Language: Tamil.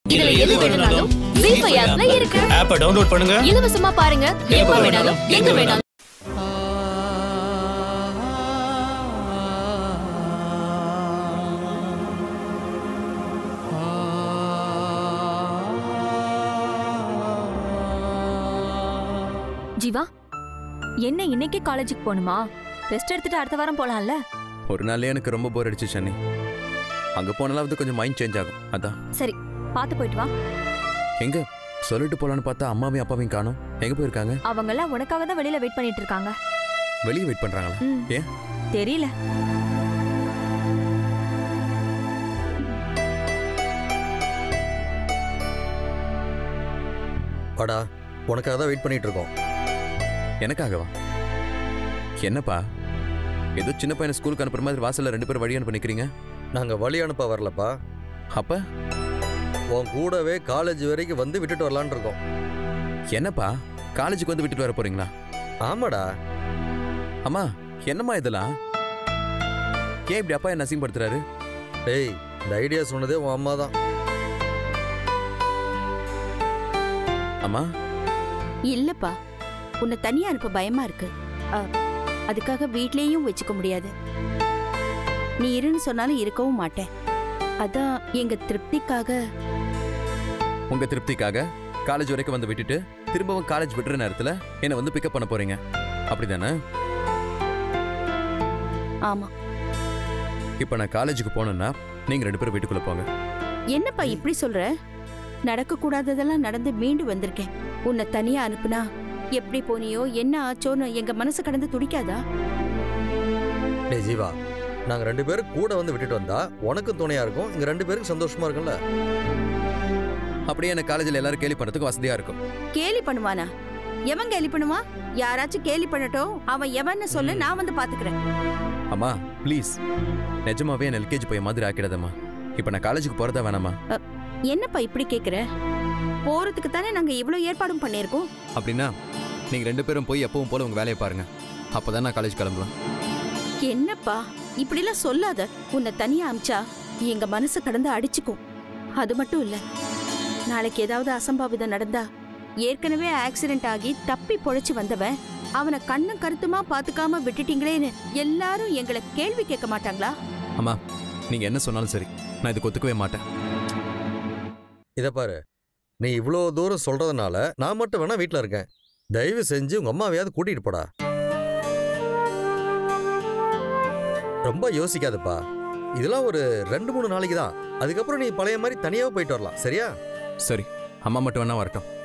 இதுல எது வேணும்னாலும் ஜீ ஃபைவ் ஆப்ல இருக்கு ஆப்பை டவுன்லோட் பண்ணுங்க இலவசமா பாருங்க எப்ப வேணாலும் எங்க வேணாலும் ஜீவா என்ன இன்னைக்கு காலேஜுக்கு போகணுமா ரெஸ்ட் எடுத்துட்டு அடுத்த வாரம் போலாம்ல ஒரு நாள்லயே எனக்கு ரொம்ப போர் அடிச்சு சென்னை அங்க போனாலாவது கொஞ்சம் மைண்ட் சேஞ்ச் ஆகும் அதான் சரி பார்த்து போயிட்டு வா எங்க சொல்லிட்டு போலான்னு பார்த்தா அம்மாவையும் அப்பாவையும் காணோம் எங்க போயிருக்காங்க அவங்க எல்லாம் உனக்காக தான் வெளியில வெயிட் பண்ணிட்டு இருக்காங்க வெளியே வெயிட் பண்றாங்களா ம். ஏன் தெரியல வாடா உனக்காக தான் வெயிட் பண்ணிட்டு இருக்கோம் எனக்காகவா என்னப்பா ஏதோ சின்ன பையனை ஸ்கூலுக்கு அனுப்புற மாதிரி வாசல்ல ரெண்டு பேரும் வழி அனுப்பி நிக்கிறீங்க நாங்க வழி அனுப்ப வரலப்பா அப்ப உன் கூடவே காலேஜ் வரைக்கும் வந்து விட்டுட்டு வரலான்னு இருக்கோம் என்னப்பா காலேஜுக்கு வந்து விட்டுட்டு வர போறீங்களா ஆமாடா அம்மா என்னம்மா இதெல்லாம் ஏன் இப்படி அப்பா என்ன அசிங்கப்படுத்துறாரு டேய் இந்த ஐடியா சொன்னதே உன் அம்மா தான் அம்மா இல்லப்பா உன்னை தனியா அனுப்ப பயமா இருக்கு அ, அதுக்காக வீட்லயும் வச்சுக்க முடியாது நீ இருன்னு சொன்னாலும் இருக்கவும் மாட்டேன் அதான் எங்க திருப்திக்காக உங்க திருப்திக்காக காலேஜ் வரைக்கும் வந்து விட்டுட்டு திரும்பவும் காலேஜ் விடுற நேரத்துல என்ன வந்து பிக்கப் பண்ண போறீங்க அப்படிதானே ஆமா இப்போ நான் காலேஜுக்கு போனேன்னா நீங்க ரெண்டு பேரும் வீட்டுக்குள்ள போங்க என்னப்பா இப்படி சொல்ற நடக்க கூடாததெல்லாம் நடந்து மீண்டு வந்திருக்கேன் உன்னை தனியா அனுப்புனா எப்படி போனியோ என்ன ஆச்சோன்னு எங்க மனசு கடந்து துடிக்காதா டேய் ஜீவா நாங்க ரெண்டு பேரும் கூட வந்து விட்டுட்டு வந்தா உனக்கும் துணையா இருக்கும் இங்க ரெண்டு பேருக்கும் சந்தோஷமா இருக்கும்ல அப்படியே எனக்கு காலேஜில் எல்லாரும் கேலி பண்றதுக்கு வசதியா இருக்கும் கேலி பண்ணுவானா எவன் கேலி பண்ணுவான் யாராச்சும் கேலி பண்ணட்டும் அவன் எவன்னு சொல்லு நான் வந்து பாத்துக்கிறேன் அம்மா ப்ளீஸ் நிஜமாவே என்ன எல்கேஜி போய் மாதிரி ஆக்கிடாதம்மா இப்போ நான் காலேஜுக்கு போறதா வேணாமா என்னப்பா இப்படி கேக்குற போறதுக்கு தானே நாங்க இவ்வளவு ஏற்பாடும் பண்ணியிருக்கோம் அப்படின்னா நீங்க ரெண்டு பேரும் போய் எப்பவும் போல உங்க வேலையை பாருங்க அப்பதான் நான் காலேஜ் கிளம்புவேன் என்னப்பா இப்படிலாம் சொல்லாத உன்னை தனியா அமிச்சா எங்க மனசு கடந்து அடிச்சுக்கும் அது மட்டும் இல்ல நாளைக்கு ஏதாவது அசம்பாவிதம் நடந்தா ஏற்கனவே ஆக்சிடென்ட் ஆகி தப்பி பொழைச்சு வந்தவன் அவனை கண்ணும் கருத்துமா பாத்துக்காம விட்டுட்டீங்களேன்னு எல்லாரும் எங்களை கேள்வி கேட்க மாட்டாங்களா அம்மா நீங்க என்ன சொன்னாலும் சரி நான் இதுக்கு ஒத்துக்கவே மாட்டேன் இதை பாரு நீ இவ்வளோ தூரம் சொல்றதுனால நான் மட்டும் வேணா வீட்டில் இருக்கேன் தயவு செஞ்சு உங்க அம்மாவையாவது கூட்டிட்டு போடா ரொம்ப யோசிக்காதப்பா இதெல்லாம் ஒரு ரெண்டு மூணு நாளைக்கு தான் அதுக்கப்புறம் நீ பழைய மாதிரி தனியாவே போயிட்டு வரலாம் சரியா சரி அம்மா மட்டும் வேணா வரட்டும்